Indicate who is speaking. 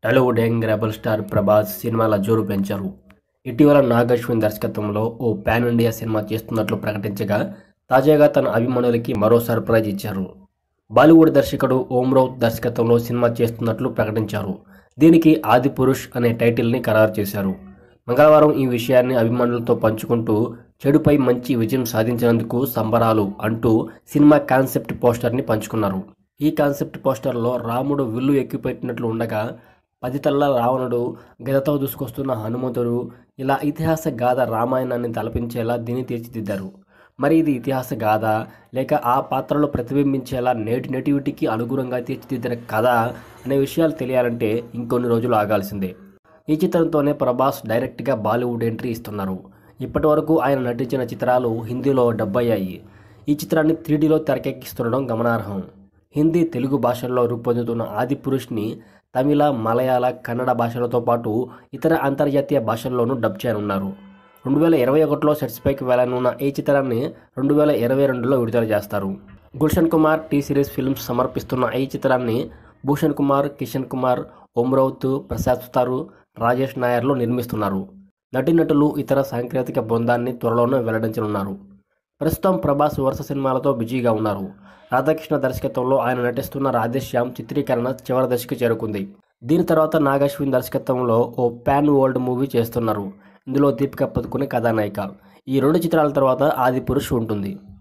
Speaker 1: Tollywood young rebel star Prabhas సినిమాల జోరు పెంచారు ఇటీవల నాగశ్విన్ దర్శకత్వంలో ఓ పాన్ ఇండియా సినిమా చేస్తున్నట్లు ప్రకటించగా తాజాగా తన అభిమానులకి మరో సర్ప్రైజ్ ఇచ్చారు బాలీవుడ్ దర్శకుడు ఓం రౌత్ దర్శకత్వంలో సినిమా చేస్తున్నట్లు ప్రకటించారు దీనికి ఆది పురుష్ అనే టైటిల్ని ఖరారు చేశారు మంగళవారం ఈ విషయాన్ని అభిమానులతో పంచుకుంటూ చెడుపై మంచి విజయం సాధించినందుకు సంబరాలు అంటూ సినిమా కాన్సెప్ట్ పోస్టర్ని పంచుకున్నారు ఈ కాన్సెప్ట్ పోస్టర్లో రాముడు విల్లు ఎక్కుపెట్టినట్లు ఉండగా పది తల్ల రావణుడు గదతో దూసుకొస్తున్న హనుమంతుడు ఇలా ఇతిహాస గాథ రామాయణాన్ని తలపించేలా దీన్ని తీర్చిదిద్దారు మరి ఇది ఇతిహాస గాథ లేక ఆ పాత్రలో ప్రతిబింబించేలా నేటి నెటివిటీకి అనుగుణంగా తీర్చిదిద్దిన కథ అనే విషయాలు తెలియాలంటే ఇంకొన్ని రోజులు ఆగాల్సిందే ఈ చిత్రంతోనే ప్రభాస్ డైరెక్ట్గా బాలీవుడ్ ఎంట్రీ ఇస్తున్నారు ఇప్పటి వరకు ఆయన నటించిన చిత్రాలు హిందీలో డబ్ అయ్యాయి ఈ చిత్రాన్ని త్రీడీలో తెరకెక్కిస్తుండడం గమనార్హం హిందీ తెలుగు భాషల్లో రూపొందుతున్న ఆది పురుష్ని తమిళ మలయాళ కన్నడ భాషలతో పాటు ఇతర అంతర్జాతీయ భాషల్లోనూ డబ్ చేయనున్నారు రెండు వేల ఇరవై ఒకటిలో సెట్స్ పైకి వెళ్ళనున్న ఈ చిత్రాన్ని రెండు వేల ఇరవై రెండులో విడుదల చేస్తారు Gulshan Kumar T series films సమర్పిస్తున్న ఈ చిత్రాన్ని భూషణ్ కుమార్ కిషన్ కుమార్ ఓమ్రౌత్ ప్రసాద్ సుతారు రాజేష్ నాయర్లు నిర్మిస్తున్నారు నటీనటులు ఇతర సాంకేతిక బృందాన్ని త్వరలోనే వెల్లడించనున్నారు ప్రస్తుతం ప్రభాస్ వరుస సినిమాలతో బిజీగా ఉన్నారు రాధాకృష్ణ దర్శకత్వంలో ఆయన నటిస్తున్న రాధేశ్యామ్ చిత్రీకరణ చివరి దశకు చేరుకుంది దీని తర్వాత నాగశ్విన్ దర్శకత్వంలో ఓ ప్యాన్ వరల్డ్ మూవీ చేస్తున్నారు ఇందులో దీపిక పదుకునే కథానాయిక ఈ రెండు చిత్రాల తర్వాత ఆది పురుష్ ఉంటుంది